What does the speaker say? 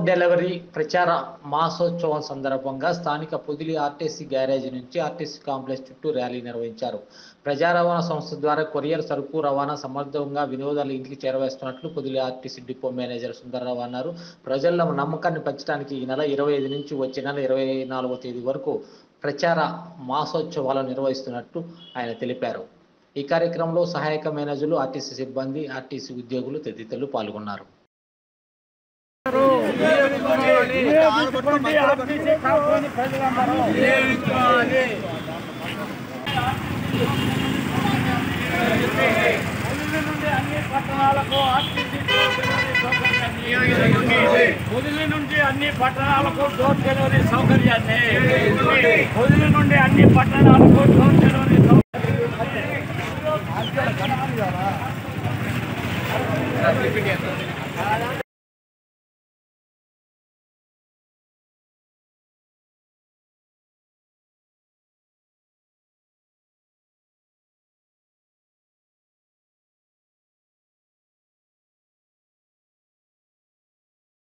delivery ప్రచార మాసోత్సవం సందర్భంగా స్థానిక పొదిలి ఆర్టీసీ గ్యారేజీ నుంచి ఆర్టీసీ కాంప్లెక్స్ చుట్టూ ర్యాలీ నిర్వహించారు ప్రజా రవాణా సంస్థ ద్వారా కొరియర్ సరుకు రవాణా సమర్థంగా వినోదాలు ఇంటికి చేరవేస్తున్నట్లు Podili RTC depot manager Sundar Rao అన్నారు ప్రజల్లో నమ్మకాన్ని పెంచడానికి ఈ నెల ఇరవై ఐదు నుంచి వచ్చే నెల ఇరవై నాలుగో తేదీ వరకు ప్రచార మాసోత్సవాలు నిర్వహిస్తున్నట్టు ఆయన తెలిపారు ఈ కార్యక్రమంలో సహాయక మేనేజర్లు ఆర్టీసీ సిబ్బంది ఆర్టీసీ ఉద్యోగులు తదితరులు పాల్గొన్నారు వినియోగించుకోండి ఆర్టీసీ కాపుని ప్రజలందరూ పొదిలి నుండి అన్ని పట్టణాలకు ఆర్టీసీ డోర్ డెలివరీ సౌకర్యాన్ని పొదిలి నుండి అన్ని పట్టణాలకు డోర్ డెలివరీ సౌకర్యాన్ని పొదిలి నుండి అన్ని పట్టణాలకు డోర్ డెలివరీ సౌకర్యాన్ని